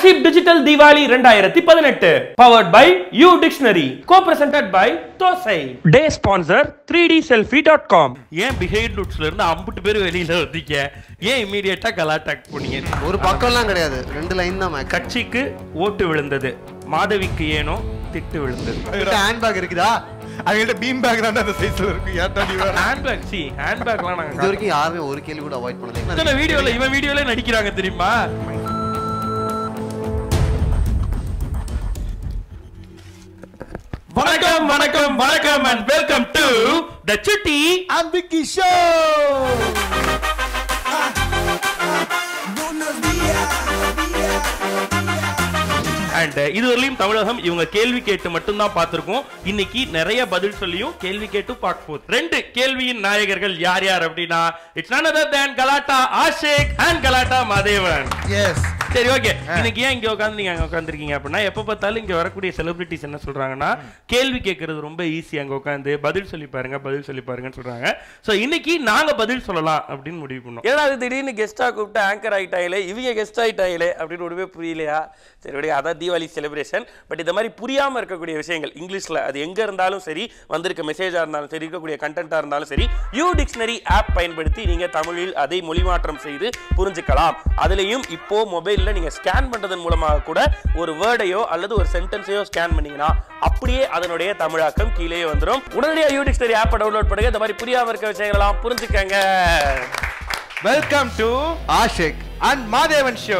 flagship digital Diwali 2018 powered by U Dictionary co-presented by Tosai day sponsor 3dselfie.com ஏன் behind லுட்ஸ்ல இருந்து அம்புட்டு பேர் வெளியில வந்தீங்க ஏன் இமீடியட்டா கலாட்டாக் போனீங்க ஒரு பக்கம்லாம் கிடையாது ரெண்டு லைன் தான் மேக் கட்சிக்கு ஓட்டு விழுந்தது மாதவிக்கு ஏனோ திட்டு விழுந்தது ஹேண்ட்பேக் இருக்குதா அவங்கள்ட்ட பீம் பேக் தான் அந்த சைஸ்ல இருக்கு ஏன்டா நீ வேற ஹேண்ட்பேக் சி ஹேண்ட்பேக்லாம் இது நாங்க வரைக்கும் யாருமே ஒரு கேள்வி கூட அவாய்ட் பண்ணதே இல்ல. இத்தனை வீடியோல இவன் வீடியோல நடிக்கிறாங்க தெரியுமா வணக்கம் வணக்கம் வணக்கம் அண்ட் வெல்கம் டு த சுட்டி அம்பிக்கி ஷோ அண்ட் இதுவரையிலும் தமிழகம் இவங்க கேள்வி கேட்டு மட்டும்தான் பார்த்திருக்கோம் இன்னைக்கு நிறைய பதில் சொல்லியும் கேள்வி கேட்டு பார்க்க போகுது ரெண்டு கேள்வியின் நாயகர்கள் யார் யார் அப்படின்னா இட்ஸ் none other than கலாட்டா ஆஷேக் அண்ட் கலாட்டா மாதேவன் எஸ் சரி ஓகே இன்னைக்கு ஏன் இங்க உட்காந்து நீங்க அங்க உட்காந்துருக்கீங்க அப்படின்னா எப்ப பார்த்தாலும் இங்க வரக்கூடிய செலிபிரிட்டிஸ் என்ன சொல்றாங்கன்னா கேள்வி கேட்கறது ரொம்ப ஈஸி அங்க உட்காந்து பதில் சொல்லி பாருங்க பதில் சொல்லி பாருங்கன்னு சொல்றாங்க சோ இன்னைக்கு நாங்க பதில் சொல்லலாம் அப்படின்னு முடிவு பண்ணோம் ஏன்னா அது திடீர்னு கெஸ்டா கூப்பிட்டு ஆங்கர் ஆயிட்டாங்களே இவங்க கெஸ்ட் ஆயிட்டாங்களே அப்படின்னு ஒன்றுமே புரியலையா சரி விடுங்க அதான் தீபாவளி செலிப்ரேஷன் பட் இந்த மாதிரி புரியாம இருக்கக்கூடிய விஷயங்கள் இங்கிலீஷ்ல அது எங்க இருந்தாலும் சரி வந்திருக்க மெசேஜா இருந்தாலும் சரி இருக்கக்கூடிய கண்டென்ட்டா இருந்தாலும் சரி யூ டிக்ஷனரி ஆப் பயன்படுத்தி நீங்க தமிழில் அதை மொழிமாற்றம் செய்து புரிஞ்சுக்கலாம் அதுலயும் இப்போ மொபைல்ல நீங்க ஸ்கேன் பண்றதன் மூலமாக கூட ஒரு வேர்டையோ அல்லது ஒரு சென்டென்ஸையோ ஸ்கேன் பண்ணீங்கன்னா அப்படியே அதனுடைய தமிழாக்கம் கீழே வந்துடும் உடனடியாக யூ டிக்ஷனரி ஆப்பை டவுன்லோட் பண்ணுங்க இந்த மாதிரி புரியாம இருக்க விஷயங்களெல்லாம் புரிஞ்சுக்கங்க welcome to Ashik and Mahadevan show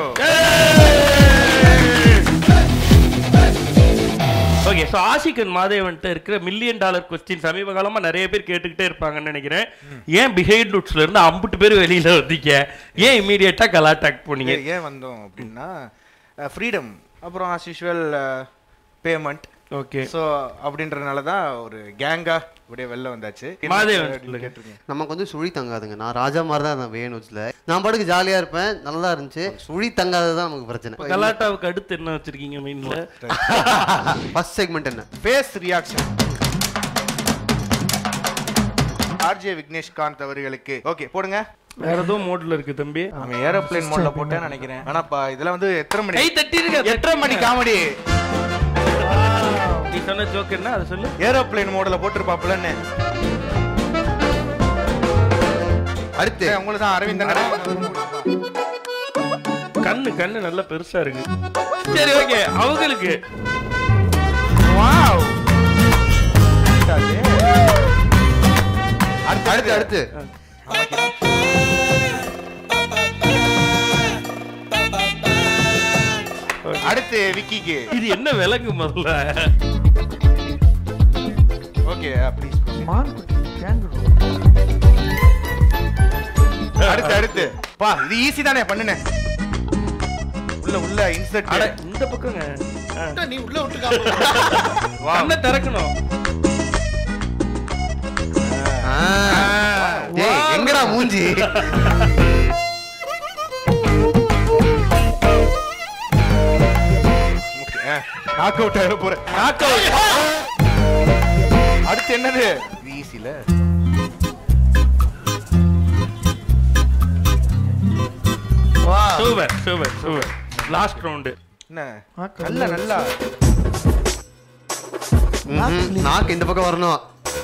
okay so ஆஷிகன் மாதேவன்ட்ட இருக்கிற மில்லியன் டாலர் கொஸ்டின் சமீப காலமா நிறைய பேர் கேட்டுக்கிட்டே இருப்பாங்கன்னு நினைக்கிறேன் ஏன் பிஹைண்ட் லுட்ஸ்ல இருந்து அம்புட்டு பேர் வெளியில வந்தீங்க ஏன் இமீடியட்டா கலாட்டாக் போனீங்க ஏன் வந்தோம் அப்படின்னா ஃப்ரீடம் அப்புறம் as usual payment okay so அப்படின்றதுனால தான் ஒரு கேங்கா இப்படியே வெளில வந்தாச்சு மாதேவன் அப்படின்னு சொல்லுங்க. கேட்டிருக்கீங்க. நமக்கு வந்து சுழி தங்காதுங்க நான் ராஜா மாதிரி தான் நான் வேணுச்சுல நான் பாட்டுக்கு ஜாலியா இருப்பேன் நல்லா இருந்துச்சு சுழி தங்காதது தான் நமக்கு பிரச்சனை கலாட்டாவுக்கு அடுத்து என்ன வச்சிருக்கீங்க மைண்ட்ல ஃபர்ஸ்ட் செக்மெண்ட் என்ன ஃபேஸ் ரியாக்ஷன் ஆர்ஜே விக்னேஷ்காந்த் அவர்களுக்கு ஓகே போடுங்க வேற ஏதோ மோட்ல இருக்கு தம்பி அவன் ஏரோப்ளேன் மோட்ல போட்டேன்னு நினைக்கிறேன் ஆனாப்பா இதெல்லாம் வந்து எத்தனை மணி கை தட்டி இருக்க எத்தனை மணி காமெடி நீ சொன்ன ஜோக் என்ன அதை சொல்லு ஏரோப்ளேன் மோட்ல போட்டிருப்பாப்புலன்னு அடுத்து உங்களுக்கு தான் அரவிந்தன் கண்ணு கண்ணு நல்லா பெருசா இருக்கு சரி ஓகே அவங்களுக்கு வாவ் அடுத்து அடுத்து அடுத்து அடுத்து விக்கிக்கு இது என்ன விலங்கு முதல்ல ஓகே ப்ளீஸ் அடுத்து அடுத்து பா இது ஈஸி தானே பண்ணுனேன் உள்ள உள்ள இன்சர்ட் அட இந்த பக்கங்க ஆ. நீ உள்ள விட்டு கண்ணை திறக்கணும் ஆ. டேய் எங்கடா மூஞ்சி நாக் அவுட் ஆயிர போறேன் Knock out. அடுத்து என்னது இது ஈஸில super super super last round என்ன நல்ல நல்லா ம்ஹும். நாக்கு இந்த பக்கம் வரணும்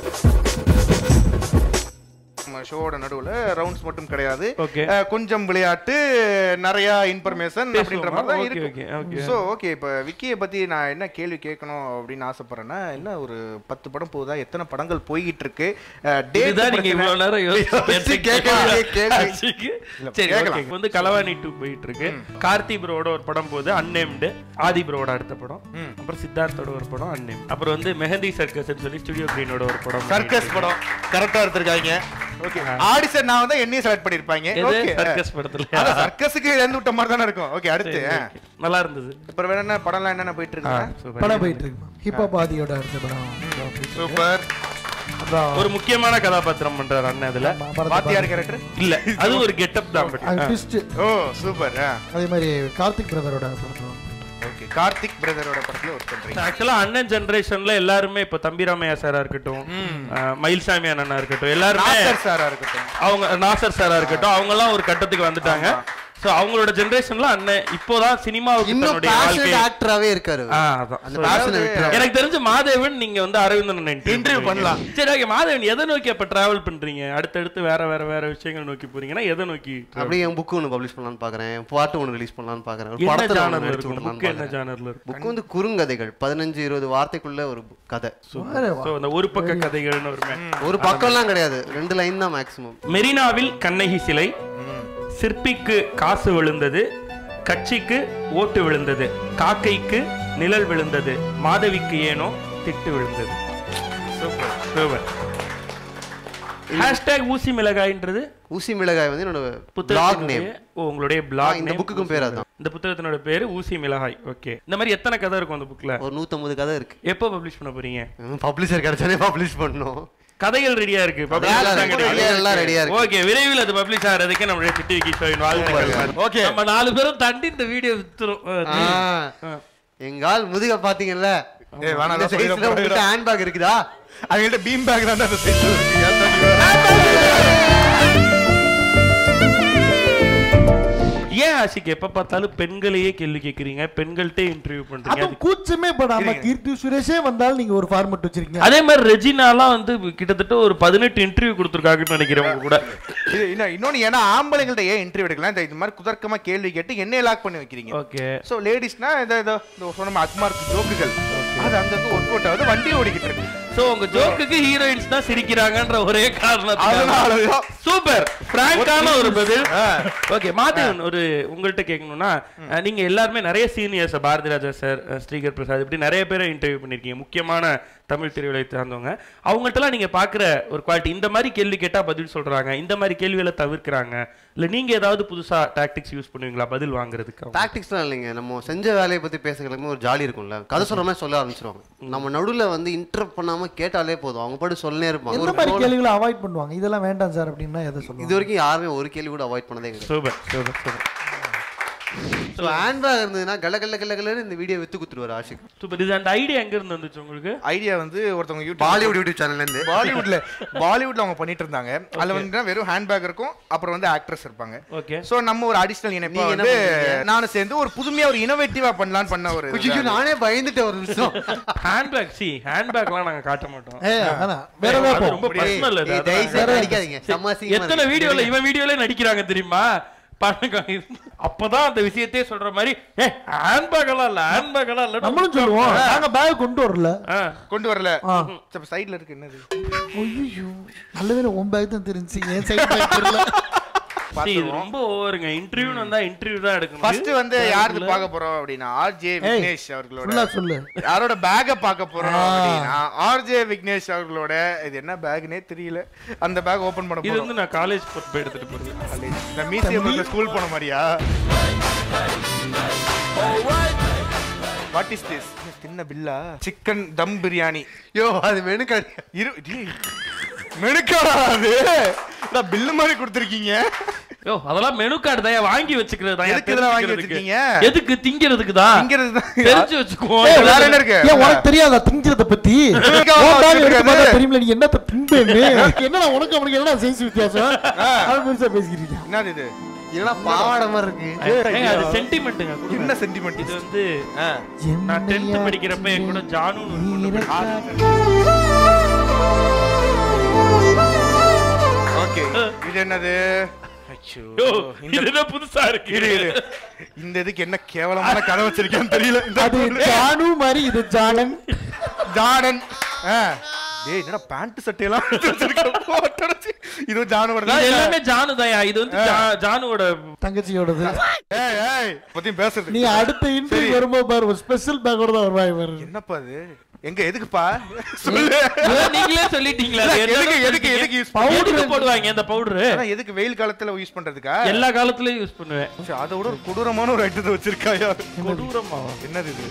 நம்ம ஷோவோட நடுவுல ரவுண்ட்ஸ் மட்டும் கிடையாது Okay. அஹ், கொஞ்சம் விளையாட்டு நிறைய இன்ஃபர்மேஷன் அப்படின்ற மாதிரி தான் Okay, okay, இருக்கு okay. ஸோ ஓகே இப்போ விக்கியை பத்தி நான் என்ன கேள்வி கேட்கணும் அப்படின்னு ஆசைப்படுறேன்னா என்ன ஒரு பத்து படம் போகுதா எத்தனை படங்கள் போய்கிட்டு இருக்கு அஹ், date இதுதான் நீங்க பிரச்சனை. இவ்வளவு நேரம் யோசிச்சு கேட்க வேண்டிய கேள்வி. சரி கேட்கலாம். okay. வந்து கலவாணி டூ போயிட்டு இருக்கு கார்த்தி ப்ரோட ஒரு படம் போகுது அன்னேம்டு ஆதி ப்ரோட அடுத்த படம் அப்புறம் சித்தார்த்தோட ஒரு படம் அன்னேம் அப்புறம் வந்து மெஹந்தி சர்க்கஸ் சொல்லி ஸ்டுடியோ கிரீனோட ஒரு படம் சர்க்கஸ் படம் கரெக்டா எடுத்திருக்காங்க ஓகே ஆடிஷன் நான் வந்து என்னையும் செலக்ட் பண்ணிருப்பாங்க எது ஓகே சர்க்கஸ் படத்துல சர்க்கஸுக்கு இறந்து விட்ட மாதிரி தானே இருக்கும் ஓகே அடுத்து சரி, அஹ். okay. நல்லா இருந்தது அப்புறம் வேற என்ன படம்லாம் என்னென்ன போயிட்டு ஆ, இருக்கு super. படம் போயிட்டு இருக்கு ஹிப்ஹாப் ஆதியோட அடுத்த படம் போயிட்டு இருக்கு. சூப்பர் அப்புறம் ஒரு முக்கியமான கதாபாத்திரம் பண்றாரு அண்ணன் அதுல ஆமா, படத்தை வாத்தியார் பாருங்க. கேரக்டர் இல்ல அது ஒரு கெட்டப் தான் but, அது ஆ. twist. ஓ சூப்பர் அதே மாதிரி கார்த்திக் பிரதரோட படத்துல ஓகே கார்த்திக் பிரதரோட படத்துல ஒர்க் பண்றீங்க ஆக்சுவலா அண்ணன் ஜெனரேஷன்ல எல்லாருமே இப்ப தம்பிராமையா சாரா இருக்கட்டும் அஹ், மயில்சாமி அண்ணனா இருக்கட்டும் எல்லாருமே நாசர் சாரா இருக்கட்டும் அவங்க நாசர் சாரா இருக்கட்டும் அவங்க எல்லாம் ஒரு கட்டத்துக்கு வந்துட்டாங்க சோ அவங்களோட ஜெனரேஷன்ல அண்ணன் இப்போதான் சினிமாவுக்கு இன்னும் தன்னுடைய பேஷனட் வாழ்க்கை ஆக்டராவே இருக்காரு ஆ, அதான். அந்த So, பேஷனை விட்டுறாரு எனக்கு தெரிஞ்ச மாதேவன் நீங்க வந்து அரவிந்தன் Interview பண்ணலாம். சரி ஓகே மாதேவன் எதை நோக்கி அப்ப டிராவல் பண்றீங்க அடுத்தடுத்து வேற வேற வேற விஷயங்கள் நோக்கி போறீங்கன்னா எதை நோக்கி travel? அப்படியே என் புக் ஒன்று பப்ளிஷ் பண்ணலாம்னு பாக்குறேன் பாட்டு ஒன்று ரிலீஸ் பண்ணலாம்னு பாக்குறேன் ஒரு என்ன படத்துல ஜானர்ல ஒன்று எடுத்து இருக்கும் புக் என்ன ஜானர்ல இருக்கும் புக் வந்து குறுங்கதைகள் பதினஞ்சு இருபது வார்த்தைக்குள்ள ஒரு book கதை சோ அந்த ஒரு பக்க கதைகள்னு வருமே ஒரு பக்கம்லாம் கிடையாது ரெண்டு லைன் தான் மேக்ஸிமம் மெரினாவில் கண்ணகி சிலை சிற்பிக்கு காசு விழுந்தது கட்சிக்கு ஓட்டு விழுந்தது காக்கைக்கு நிழல் விழுந்தது மாதவிக்கு ஏனோ திட்டு விழுந்தது சூப்பர் சூப்பர் ஹேஷ்டேக் ஊசி மிளகாய்ன்றது ஊசி மிளகாய் வந்து என்னோட பிளாக் புத்தகத்தினுடைய நேம் ஓ உங்களுடைய பிளாக் இந்த புக்குக்கும் பேர் அதான் இந்த புத்தகத்தினோட பேரு ஊசி மிளகாய் ஓகே இந்த மாதிரி எத்தனை கதை இருக்கும் அந்த புக்ல ஒரு நூத்தம்பது கதை இருக்கு எப்போ பப்ளிஷ் பண்ண போறீங்க பப்ளிஷர் கிடைச்சானே பப்ளிஷ் பண்ணணும் கதைகள் ரெடியா இருக்கு எல்லாம் ready- எல்லாம் ready ஆ இருக்கு. ஓகே விரைவில் அது பப்ளிஷ் ஆகிறதுக்கு நம்மளுடைய சிட்டி விக்கி ஷோவின் வாழ்த்துக்கள் Okay. நம்ம நாலு பேரும் தண்டி இந்த வீடியோ வித்துரும் ஆ. எங்க ஆள் முதுக பாத்தீங்கல்ல ஏய், வேணாம், இந்த அதான் சொல்லிட size ல உங்ககிட்ட ஹேண்ட்பேக் இருக்குதா அவங்கள்ட்ட பீம் பேக் தான் அந்த சைஸ்ல இருக்கு ஏன் தண்ணி வேற? ஏன் ஆஷிக் எப்ப பார்த்தாலும் பெண்களையே கேள்வி கேக்குறீங்க பெண்கள்கிட்ட இன்டர்வியூ பண்றீங்க அதுவும் கூச்சமே படாம கீர்த்தி சுரேஷே வந்தாலும் நீங்க ஒரு ஃபார்மட் வச்சிருக்கீங்க அதே மாதிரி ரெஜினாலாம் வந்து கிட்டத்தட்ட ஒரு பதினெட்டு இன்டர்வியூ கொடுத்துருக்காங்கன்னு நினைக்கிறேன் உங்க கூட இது இன்னும் இன்னொன்னு ஏன்னா ஆம்பளைங்கள்ட்ட ஏன் இன்டர்வியூ எடுக்கலாம் இந்த இது மாதிரி குதர்க்கமா கேள்வி கேட்டு என்னைய லாக் பண்ணி வைக்கிறீங்க ஓகே சோ லேடிஸ்னா இந்த இதோ இந்த சொன்ன அக்மார்க் ஜோக்குகள் அது அங்கங்க ஒர்க் அவுட் ஆகுது வண்டி ஓடிக்கிட்டு இருக்கு சோ உங்க ஜோக்குக்கு ஹீரோயின்ஸ் தான் சிரிக்கிறாங்கன்ற ஒரே காரணத்தால அதனாலதான் சூப்பர் பிராங்கான ஒரு பதில் ஓகே மாதவன் ஒரு உங்கள்கிட்ட கேட்கணும்னா அஹ், நீங்க எல்லாருமே நிறைய சீனியர்ஸ் பாரதி ராஜா சார் ஸ்ரீகர் பிரசாத் இப்படி நிறைய பேரை இன்டர்வியூ பண்ணிருக்கீங்க முக்கியமான தமிழ் திரையுலகை சார்ந்தவங்க அவங்கள்ட்டலாம் நீங்க பாக்குற ஒரு குவாலிட்டி இந்த மாதிரி கேள்வி கேட்டா பதில் சொல்றாங்க இந்த மாதிரி கேள்விகளை தவிர்க்கிறாங்க இல்ல நீங்க ஏதாவது புதுசா டாக்டிக்ஸ் யூஸ் பண்ணுவீங்களா பதில் வாங்குறதுக்கு அவங்க? டாக்டிக்ஸ்லாம் இல்லைங்க நம்ம செஞ்ச வேலையை பத்தி பேசுறதுக்கு ஒரு ஜாலி இருக்கும்ல கதை சொல்ற மாதிரி சொல்ல ஆரம்பிச்சிருவாங்க நம்ம நடுவுல வந்து இன்டர்ப் பண்ணாம கேட்டாலே போதும் அவங்க பாட்டு சொல்லனே இருப்பாங்க எந்த ஒரு மாதிரி flow- கேள்விகளை அவாய்ட் பண்ணுவாங்க இதெல்லாம் வேண்டாம் சார் அப்படின்னா எதை இது சொல்லுவாங்க வரைக்கும் யாருமே ஒரு கேள்வி கூட அவாய்ட் பண்ணதே கிடையாது super super super so handbag இருந்ததுன்னா கல கல கல கலன்னு இந்த வீடியோ வித்து குத்துருவாரு ஆஷிக் சூப்பர் இது அந்த ஐடியா எங்க இருந்து வந்துச்சு உங்களுக்கு ஐடியா வந்து ஒருத்தவங்க யூடியூப் பாலிவுட் யூடியூப் சேனல்ல இருந்து பாலிவுட்ல பாலிவுட்ல அவங்க பண்ணிட்டு இருந்தாங்க அதுல வந்து வெறும் ஹேண்ட்பேக் இருக்கும் அப்புறம் வந்து ஆக்ட்ரஸ் இருப்பாங்க ஓகே சோ நம்ம ஒரு அடிஷனல் இணைப்பா நீங்க என்ன வந்து பண்றீங்க? நானும் சேர்ந்து ஒரு புதுமையா ஒரு இனோவேட்டிவா பண்ணலாம்னு பண்ண ஒரு ஐயோ, நானே பயந்துட்டேன் ஒரு நிமிஷம் ஹேண்ட்பேக் சி ஹேண்ட்பேக்லாம் நாங்க காட்ட மாட்டோம் ஏ வேணாம் வேற ஏதாவது அது போ. ரொம்ப பர்சனல் அது ஏய், தயவு செய்து அடிக்காதீங்க செம்ம அசிங்கமா எத்தனை இருக்கு. வீடியோல இவன் வீடியோல நடிக்கிறாங்க தெரியுமா பாருங்க அப்பதான் அந்த விஷயத்தையே சொல்ற மாதிரி ஏ ஹேண்ட்பேக் எல்லாம் இல்ல ஹேண்ட்பேக் எல்லாம் இல்ல நம்மளும் சொல்லுவோம் நாங்க பேக் கொண்டு வரல ஆ. கொண்டு வரல ஆ. சைடுல இருக்கு என்னது ஐயோ நல்ல வேளை உன் பேக் தான் தெரிஞ்சு என் சைடு பேக் தெரியல See, இது ரொம்ப ஓவருங்க இன்டர்வியூ வந்தா இன்டர்வியூ தான் எடுக்கணும் ஃபர்ஸ்ட் வந்து யாருக்கு பார்க்க போறோம் அப்படின்னா ஆர்ஜே விக்னேஷ் அவர்களோட ஃபுல்லா சொல்லு யாரோட பேக்க பார்க்க போறோம் அப்படின்னா ஆர்ஜே விக்னேஷ் அவர்களோட இது என்ன பேக்னே தெரியல அந்த பேக் ஓபன் பண்ண இது போறோம் வந்து நான் காலேஜ் போய் எடுத்துட்டு போறது இந்த மியூசியம் ஸ்கூல் போன மாதிரியா வாட் இஸ் திஸ் தின்ன பில்லா சிக்கன் தம் பிரியாணி யோ அது மெனு கடை இரு மெனுக்காடா அது நான் பில்லு மாதிரி கொடுத்துருக்கீங்க யோ அதெல்லாம் மெனு கார்டு தான் வாங்கி வச்சுக்கிறது தான் எதுக்கு இதெல்லாம் வாங்கி தெரிஞ்சுக்கிறதுக்கு. வச்சிருக்கீங்க? எதுக்கு திங்கிறதுக்கு தான் இங்கிறது தான் தெரிஞ்சு வச்சுக்குவோம் ஏய், வேற என்ன இருக்கு ஏன் உனக்கு தெரியாதா திங்கிறத பத்தி எதுக்கு உன் அவன் bag எடுத்து வச்சிருக்காரு? பார்த்தா தெரியுமில நீ என்னத்த தின்பேன்னு என்னடா உனக்கு அவனுக்கு என்னடா சைஸ் வித்தியாசம் அது பெருசா பேசிக்கிறீங்க என்னது இது இதெல்லாம் பாவாடை மாதிரி இருக்கு ஏங்க, அது சென்டிமெண்ட்டுங்க என்ன சென்டிமெண்ட் இது வந்து நான் டென்த் படிக்கிறப்ப என் கூட ஜானுன்னு ஒரு பொண்ணு படிச்சா. ஓகே இது என்னது அச்சோ யோ, இந்த இது என்ன புதுசா இருக்கு இரு, இரு. இந்த இதுக்கு என்ன கேவலமான கதை வச்சிருக்கேன்னு தெரியல இந்த அது ஜானு மாதிரி இது ஜானன் ஜானன் ஆ. டேய் என்னடா பேண்ட் சட்டையெல்லாம் வச்சிருக்க போட்டோ வச்சு. இது ஜானுவோட இது தான் எல்லாமே ஜானு தான்யா இது வந்து ஜா- ஜானுவோட தங்கச்சியோடது ஏய் ஏய் பத்தியும் பேசுறது நீ அடுத்த இன்டர்வியூ வரும்போது பாரு ஒரு ஸ்பெஷல் பேக்கோட தான் வருவாய் பாரு என்னப்பா இது எங்க எதுக்குப்பா சொல்லு அதான் நீங்களே சொல்லிட்டீங்களா அது எதுக்கு என்னன்னு எதுக்கு சொல்லிட்டீங்க. எதுக்கு யூஸ் எதுக்கு போடுவாங்க இந்த பவுடரு ஆனா எதுக்கு வெயில் காலத்துல யூஸ் பண்றதுக்கா எல்லா காலத்துலயும் யூஸ் பண்ணுவேன் சரி, அதை விட ஒரு கொடூரமான ஒரு ஐட்டத்தை வச்சிருக்காயா கொடூரமா என்னது இது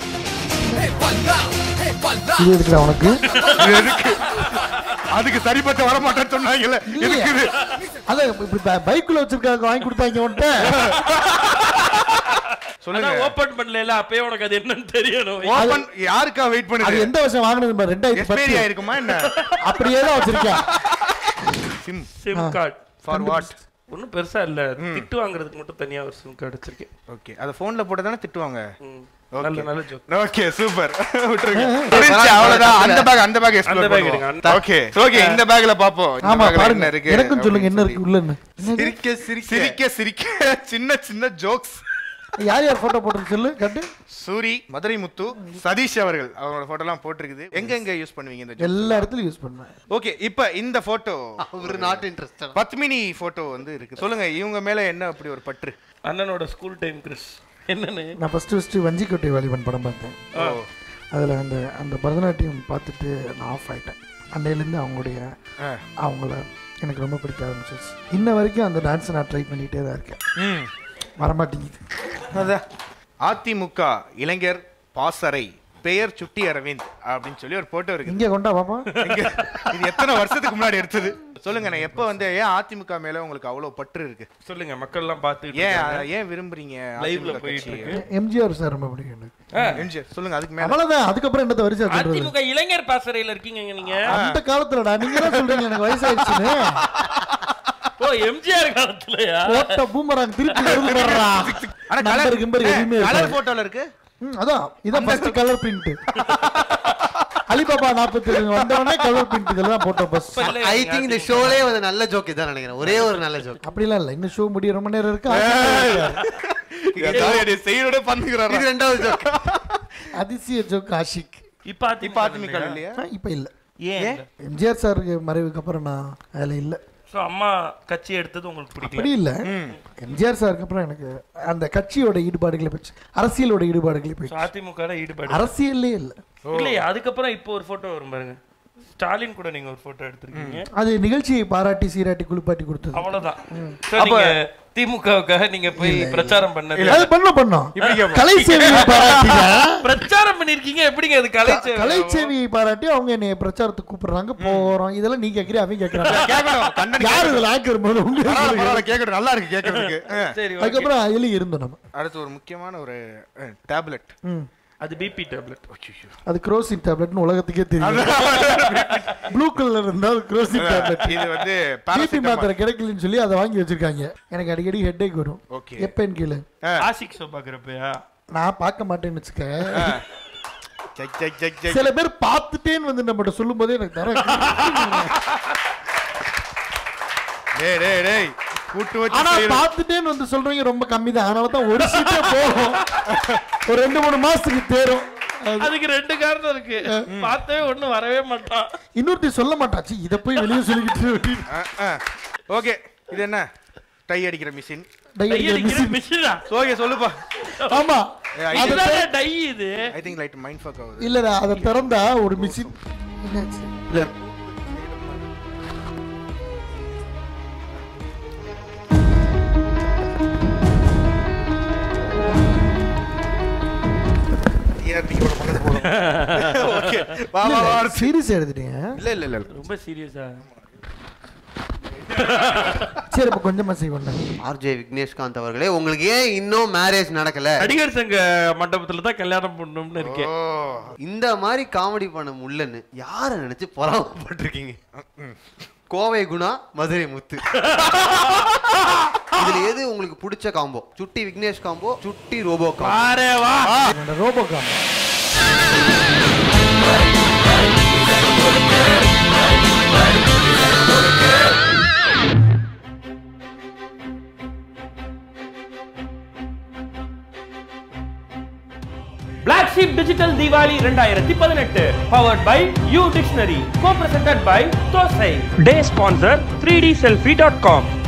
இது எதுக்குடா உனக்கு இது எதுக்கு அதுக்கு சரிப்பட்ட வர மாட்டேன்னு சொன்னாங்கல்ல எதுக்கு இது அதான் இப்படி பைக்குள்ள வச்சிருக்காங்க வாங்கி கொடுத்தாங்க உன்ட்ட சொல்லுங்க அதான் ஓபன் பண்ணல அப்பயே உனக்கு அது என்னன்னு தெரியணும் ஓபன் யாருக்கா வெயிட் அது பண்ணுது எந்த வருஷம் வாங்கினது பாரு ரெண்டாயிரத்தி எக்ஸ்பைரி பத்து ஆயிருக்குமா என்ன அப்படியே தான் வச்சிருக்கேன் sim sim card for what ஒன்றும் பெருசா இல்ல திட்டு வாங்குறதுக்கு மட்டும் தனியா ஒரு சிம் கார்டு வச்சிருக்கேன் ஓகே அதை ஃபோனில் போட்டு தானே திட்டுவாங்க ம். நல்ல நல்ல ஜோக் ஓகே சூப்பர் விட்டுருங்க புரிஞ்சுச்சு, அவ்வளவுதான் அந்த பேக் அந்த பேக் அந்த bag எடுங்க, அந்த- ஓகே ஓகே இந்த பேக்ல பாப்போம் இந்த ஆமா bag ல பாருங்க என்ன இருக்கு எனக்கும் சொல்லுங்க என்ன அப்படின்னு இருக்கு உள்ளன்னு சொல்லி. சிரிக்க சிரிக்க சிரிக்க சிரிக்க சின்ன சின்ன ஜோக்ஸ் யார் யார் போட்டோ போட்டு சொல்லு கட்டு சூரி மதுரை முத்து சதீஷ் அவர்கள் அவங்களோட போட்டோ எல்லாம் போட்டிருக்குது எங்க எங்க யூஸ் பண்ணுவீங்க இந்த எல்லா இடத்துலயும் யூஸ் பண்ணுவேன் ஓகே இப்போ இந்த போட்டோ ஒரு நாட் இன்ட்ரெஸ்ட் பத்மினி போட்டோ வந்து இருக்கு சொல்லுங்க இவங்க மேல என்ன அப்படி ஒரு பற்று அண்ணனோட ஸ்கூல் டைம் கிறிஸ் என்னன்னு நான் ஃபர்ஸ்ட் ஃபர்ஸ்ட் வஞ்சிக்கோட்டை வாலிபன் படம் பார்த்தேன் அதில் அந்த அந்த பரதநாட்டியம் பார்த்துட்டு நான் ஆஃப் ஆயிட்டேன் அன்னையிலேருந்து அவங்களுடைய அவங்கள எனக்கு ரொம்ப பிடிக்க ஆரம்பிச்சிருச்சு இன்ன வரைக்கும் அந்த டான்ஸை நான் ட்ரை பண்ணிகிட்டே தான் இருக்கேன் ம் வரமாட்டேங்குது அதான் அதிமுக இளைஞர் பாசறை பெயர் சுட்டி அரவிந்த் அப்படின்னு சொல்லி ஒரு போட்டோ இருக்கு இங்கே கொண்டா பாப்பா இங்க இது எத்தனை வருஷத்துக்கு முன்னாடி எடுத்தது சொல்லுங்க நான் எப்போ வந்து ஏன் அதிமுக மேல உங்களுக்கு அவ்வளவு பற்று இருக்கு சொல்லுங்க மக்கள் எல்லாம் பார்த்து ஏன் ஏன் விரும்புறீங்க லைவ்ல அதிமுக போயிட்டு கட்சியை? இருக்கு எம்ஜிஆர் சார் ரொம்ப பிடிக்கும் எனக்கு எம்ஜிஆர், சொல்லுங்க அதுக்கு மேல அவ்வளோதான் அதுக்கப்புறம் என்னத்த வரிசை சொல்றது அதிமுக இளைஞர் பாசறையில இருக்கீங்க நீங்க அந்த காலத்துலடா நீங்க தான் சொல்றீங்க எனக்கு வயசாயிடுச்சுன்னு ஓ எம்ஜிஆர் காலத்துலயா போட்ட பூமராங் திருப்பி வருது பாருடா. ஆனா நம்பர் கலர் கிம்பர் எதுவுமே கலர் இருக்காது. போட்டோல இருக்கு ம், அதான் இதான் ஃபர்ஸ்ட் கலர் பிரிண்ட் அலிபாபா நாற்பத்தி வந்த உடனே கலர் பிரிண்ட் இதெல்லாம் தான் போட்டோம் பஸ் ஐ திங்க் இந்த ஷோலே வந்து நல்ல ஜோக் இதான் நினைக்கிறேன் ஒரே ஒரு நல்ல ஜோக் அப்படிலாம் இல்ல இன்னும் ஷோ முடிய ரொம்ப நேரம் இருக்கு செய்யறோட பண்ணுகிறாரு இது ரெண்டாவது ஜோக் அதிசய ஜோக் ஆஷிக் இப்ப இப்ப அதிமுக இல்லையா ஆ, இப்ப இல்ல ஏன் எம்ஜிஆர் சாருக்கு மறைவுக்கு அப்புறம் நான் அதுல இல்ல சோ அம்மா கட்சி எடுத்தது உங்களுக்கு பிடிக்கல அப்படி இல்ல எம்ஜிஆர் சாருக்கு அப்புறம் எனக்கு அந்த கட்சியோட ஈடுபாடுகளை போச்சு அரசியலோட ஈடுபாடுகளை So, போச்சு அதிமுக ல ஈடுபாடு அரசியல்லே இல்ல இல்லையா அதுக்கப்புறம் இப்போ ஒரு போட்டோ வரும் பாருங்க ஸ்டாலின் கூட நீங்க ஒரு போட்டோ எடுத்திருக்கீங்க அது நிகழ்ச்சியை பாராட்டி சீராட்டி குளிப்பாட்டி கொடுத்தது அவ்வளவுதான் So, நீங்க திமுகவுக்காக நீங்க போய் பிரச்சாரம் பண்ணது அது பண்ண பண்ணோம் கலை சேவையை பாராட்டி பிரச்சாரம் பண்ணிருக்கீங்க எப்படிங்க அது கலை சேவை? கலை சேவையை பாராட்டி அவங்க என்னை பிரச்சாரத்துக்கு கூப்பிடுறாங்க போறோம் இதெல்லாம் நீ கேக்குறியா அவங்க கேக்குறாங்க கேட்கணும் கண்ணன் யாரு இதுல ஆக்கர் முதல்ல உங்க பரவாயில்ல, பரவாயில்ல, கேட்கணும் நல்லா இருக்கு கேட்கறதுக்கு ஆ. சரி okay. அதுக்கப்புறம் அதுலயும் இருந்தோம் நம்ம அடுத்து ஒரு முக்கியமான ஒரு டேப்லெட் ம். அது பிபி டேப்லெட் அது குரோசின் டேப்லெட்னு உலகத்துக்கே தெரியும் ப்ளூ கலர் இருந்தா அது குரோசின் டேப்லெட் இது வந்து பிபி paracetamol. மாத்திரை கிடைக்கலன்னு சொல்லி அதை வாங்கி வச்சிருக்காங்க எனக்கு அடிக்கடி ஹெட்டேக் வரும் Okay. எப்பன்னு கேளு ஆசிக் ஷோ பாக்குறப்பயா நான் பார்க்க மாட்டேன்னு வச்சுக்க ஜக், ஜக், ஜக், ஜக். சில பேர் பார்த்துட்டேன்னு வந்து நம்மகிட்ட சொல்லும் போதே எனக்கு தர டேய், டேய், டேய். கூட்டு வச்சு ஆனா செய்யறது. பார்த்துட்டேன்னு வந்து சொல்றவங்க ரொம்ப கம்மி தான் அதனால தான் ஒரு சீட்டே போகும் ஒரு ரெண்டு மூணு மாசத்துக்கு தேரும் அது- அதுக்கு ரெண்டு காரணம் இருக்கு பார்த்தவே ஒண்ணும் வரவே மாட்டான் இன்னொருத்தி சொல்ல மாட்டாச்சு இத போய் வெளியே சொல்லிக்கிட்டு ஆ, ஆ. ஓகே இது என்ன டை அடிக்கிற மிஷின் டை டை அடிக்கிற அடிக்கிற machine. மிஷினா ஓகே சொல்லுப்பா ஆமா இதுதானே டை இது I think light mind fuck ஆகுது இல்லடா அதை திறந்தா ஒரு மிஷின் என்னாச்சு இல்ல டிஆர்டியோட பக்கத்து போறோம் ஓகே வா வா வா சீரியஸ் எடுத்துட்டீங்க இல்ல இல்ல இல்ல ரொம்ப சீரியஸா சரி இப்ப கொஞ்சமா செய்வோம் ஆர்ஜே விக்னேஷ்காந்த் அவர்களே உங்களுக்கு ஏன் இன்னும் மேரேஜ் நடக்கல நடிகர் சங்க மண்டபத்துல தான் கல்யாணம் பண்ணணும்னு இருக்கேன் ஓ இந்த மாதிரி காமெடி பண்ண முள்ளன்னு யார நினைச்சு பொறாமப்பட்டிருக்கீங்க கோவை குணா மதுரை முத்து இதுல எது உங்களுக்கு பிடிச்ச காம்போ சுட்டி விக்னேஷ் காம்போ சுட்டி ரோபோ காம்போ வாரே வா என்னோட robo com black sheep digital Deepavali ரெண்டாயிரத்தி பதினெட்டு powered by U dictionary go presented by dosa day sponsor three D selfie dot com